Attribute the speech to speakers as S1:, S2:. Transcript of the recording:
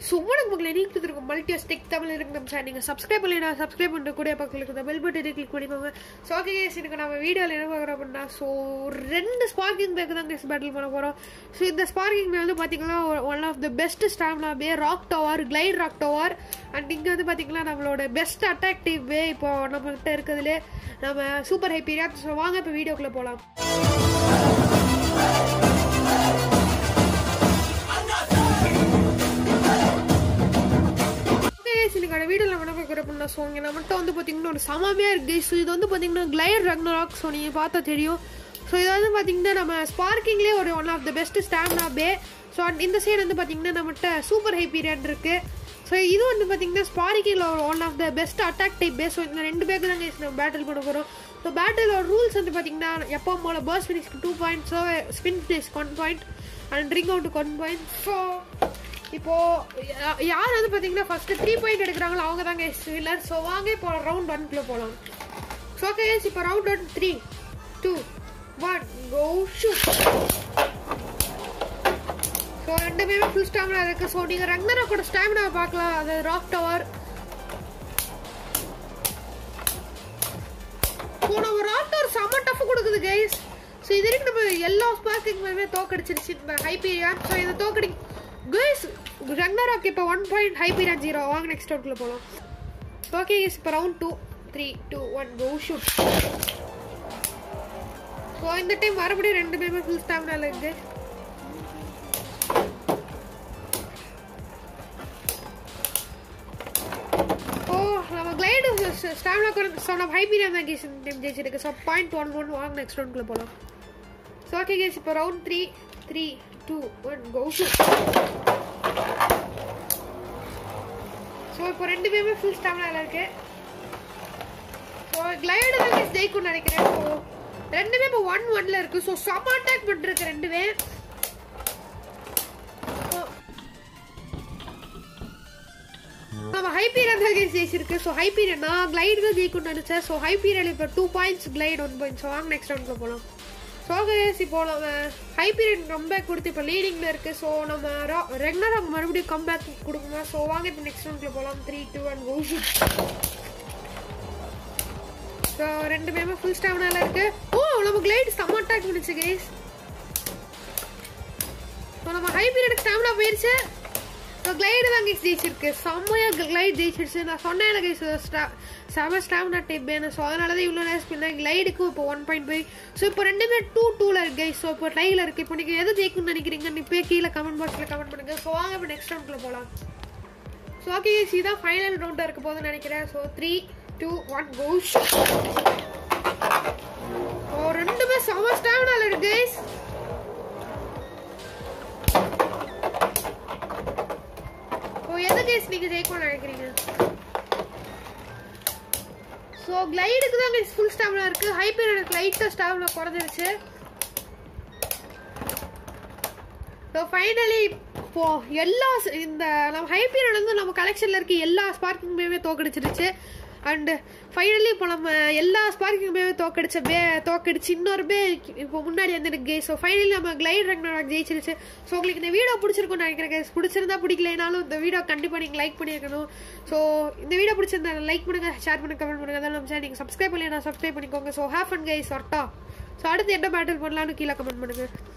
S1: So உனக்கு மக்களை நீங்கள் கொடுத்துருக்கோம் மல்டி ஸ்டிக் தமிழ் இருக்கு நம்ம சார் நீங்கள் சப்ஸ்கிரைப் பண்ணி நான் சப்ஸ்கிரைப் பண்ணுற கூட பக்கத்தில் இந்த பெல் பட்டன் கிளிக் பண்ணிக்கோங்க ஸோ ஓகே கேஸ் எனக்கு நம்ம வீடியோவில் என்ன பார்க்குறோம் அப்படின்னா ஸோ ரெண்டு ஸ்பார்க்கிங் பேக்கு தான் கேஸ் பேட்டில் பண்ண போகிறோம் ஸோ இந்த ஸ்பார்க்கிங் பே வந்து பார்த்தீங்கன்னா one of the best stamina bey rock tower glide rock tower and இங்கே வந்து பார்த்தீங்கன்னா நம்மளோட பெஸ்ட் அட்ராக்டிவ் வே இப்போ நம்மகிட்ட இருக்கிறதுலே நம்ம சூப்பர் ஹைப்பீரியா ஸோ வாங்க இப்போ வீடியோக்குள்ளே போகலாம் இன்னைக்கான வீடியோவில் என்ன பார்க்குற அப்படின்னா ஸோ இங்கே நம்மகிட்ட வந்து பார்த்தீங்கன்னா ஒரு சமமையாக இருக்குது ஸோ இது வந்து பார்த்தீங்கன்னா கிளைட் ரக்னராக் ஸோ நீங்கள் பார்த்தா தெரியும் ஸோ இது வந்து பார்த்தீங்கன்னா நம்ம ஸ்பார்க்கிங்லேயே ஒரு one of the best stamina bey so இந்த சைடு வந்து பார்த்தீங்கன்னா நம்மகிட்ட சூப்பர் ஹை பீரியட் இருக்குது ஸோ இது வந்து பார்த்தீங்கன்னா ஸ்பார்க்கிங்கில் ஒரு one of the best attack type bey so இந்த ரெண்டு பேருக்கு தான் guys நம்ம பேட்டில் பண்ண போகிறோம் ஸோ பேட்டிலோட ரூல்ஸ் வந்து பார்த்தீங்கன்னா எப்போ போல பர்ஸ் ஃபினிஷ்க்கு two point so spin finish one point and ring அவுட்டுக்கு ஒன் பாயிண்ட் ஸோ இப்போ யா- யார் வந்து பார்த்தீங்கன்னா ஃபர்ஸ்ட் த்ரீ பாயிண்ட் எடுக்கிறாங்களோ அவங்க தாங்க வில்லர் ஸோ வாங்க இப்போ ரவுண்ட் ஒன்குள்ளே போகலாம் ஸோ ஓகே இப்போ round one three two one go shoot so ரெண்டுமே ஃபுல் ஸ்டாமினா இருக்கு ஸோ நீங்கள் ரங்கனரோட ஸ்டாமினா பார்க்கலாம் அது ராக் டவர் ஸோ நம்ம ராக் டவர் செம்ம டஃப் கொடுக்குது கைஸ் ஸோ இது வரைக்கும் நம்ம எல்லா ஸ்பார்க்கிங்குமே தோக்கடிச்சிருச்சு இந்த ஹைபீரியான் ஸோ இதை தோக்கடி கைஸ் ரங்கனராக் இப்போ ஒன் பாயிண்ட் ஹைபீரியான் ஜீரோ வாங்க நெக்ஸ்ட் ரவுண்ட்ல போகலாம் ஓகே கைஸ் இப்போ round two three two one go shoot so இந்த டைம் மறுபடியும் ரெண்டு பேருமே ஃபுல் ஸ்டாமினால இருக்கு ஓ நம்ம கிளைடு ஸ்டாமினா குறைஞ்சு ஸோ நம்ம ஹைபீரியா தான் கேஸ் டைம் ஜெயிச்சிருக்கு ஸோ பாயிண்ட் ஒன் ஒன் வாங்க நெக்ஸ்ட் ரவுண்ட்குள்ளே போகலாம் ஸோ ஓகே கேஸ் இப்போ round three three two one go so இப்போ ரெண்டு பேருமே ஃபுல் ஸ்டாமினால இருக்கு ஸோ கிளைடு தான் கேஸ் ஜெயிக்கும்னு நினைக்கிறேன் ஸோ ரெண்டுமே இப்போ ஒன் ஒன்ல இருக்கு ஸோ செம்ம அட்டாக் பண்ணிருக்கு ரெண்டுமே So, நம்ம ஹைபீரியன் தான் கேஸ் ஜெயிச்சிருக்கு ஸோ ஹைபீரியன் நான் கிளைடு தான் ஜெயிக்கும்னு நினைச்சேன் ஸோ ஹைபீரியன் இப்போ two points glide one point so வாங்க நெக்ஸ்ட் ரவுண்ட்ல போகலாம் ஸோ கேஸ் இப்போ நம்ம ஹைபீரியன் கம்பேக் கொடுத்து இப்போ லீடிங்ல இருக்கு ஸோ நம்ம ரெகுலர் அவங்க மறுபடியும் கம்பேக் கொடுக்குமா ஸோ வாங்க இப்போ நெக்ஸ்ட் ரவுண்ட்ல போகலாம் three two one go so ரெண்டு பேருமே ஃபுல் ஸ்டாமினால இருக்கு ஓ நம்ம கிளைட் செம்ம அட்டாக் பண்ணுச்சு கேஸ் ஸோ நம்ம ஹை பீரியட் ஸ்டாமினா போயிருச்சு ஸோ கிளைடு தான் கேஸ் ஜெயிச்சிருக்கு செம்மையா கிளைட் ஜெயிச்சிருச்சு நான் சொன்னேன் எனக்கு செம ஸ்டாமினா டைப் வேணும் ஸோ அதனால தான் இவ்வளோ நேரம் பண்ணேன் கிளைடுக்கும் இப்போ ஒன் பாயிண்ட் ஃபைவ் ஸோ இப்போ ரெண்டுமே டூ டூவில் இருக்கு ஸோ இப்போ டைல இருக்கு இப்போ நீங்கள் எது ஜெயிக்கும்னு நினைக்கிறீங்கன்னு இப்போ கீழே கமெண்ட் பாக்ஸில் கமெண்ட் பண்ணுங்க ஸோ வாங்க இப்போ நெக்ஸ்ட் ரவுண்டில் போகலாம் ஸோ ஓகே கேஸ் இதான் ஃபைனல் ரவுண்டாக இருக்க போதுன்னு நினைக்கிறேன் so three two one go ஓ ரெண்டுமே செம ஸ்டாமினால இருக்கு கைஸ் ஓ எது கேஸ் நீங்க ஜெயிக்கணும்னு நினைக்கிறீங்க ஸோ கிளைடுக்கு தான் கைஸ் ஃபுல் ஸ்டாமினா இருக்கு ஹைப்பர் எனக்கு லைட்டாக ஸ்டாமினா குறைஞ்சிருச்சு ஸோ ஃபைனலி இப்போ எல்லா ஸ்- இந்த நம்ம ஹைப்பீரியட் வந்து நம்ம கலெக்ஷனில் இருக்க எல்லா ஸ்பார்க்கிங்குமே தோக்கடிச்சிருச்சு அண்ட் ஃபைனலி இப்போ நம்ம எல்லா ஸ்பார்க்கிங்குமே தோக்கடிச்ச பே தோக்கடிச்சு இன்னொரு பே இப்போ முன்னாடி வந்து இருக்கு ஸோ ஃபைனலி நம்ம கிளைட் ரங்னாக் ஜெயிச்சிருச்சு ஸோ உங்களுக்கு இந்த வீடியோ பிடிச்சிருக்கும்னு நினைக்கிறேன் guys. பிடிச்சிருந்தா பிடிக்கலைனாலும் இந்த வீடியோ கண்டிப்பாக நீங்கள் லைக் பண்ணியிருக்கணும் ஸோ இந்த வீடியோ பிடிச்சிருந்தா லைக் பண்ணுங்க ஷேர் பண்ணுங்க கமெண்ட் பண்ணுங்க அதெல்லாம் நம்ம சேனல் நீங்கள் சப்ஸ்கிரைப் பண்ணி நான் சப்ஸ்கிரைப் பண்ணிக்கோங்க ஸோ ஹேப் அண்ட் கைஸ் ஒர்ட்டா ஸோ அடுத்து என்ன பேட்டில் பண்ணலாம்னு கீழே கமெண்ட் பண்ணுங்க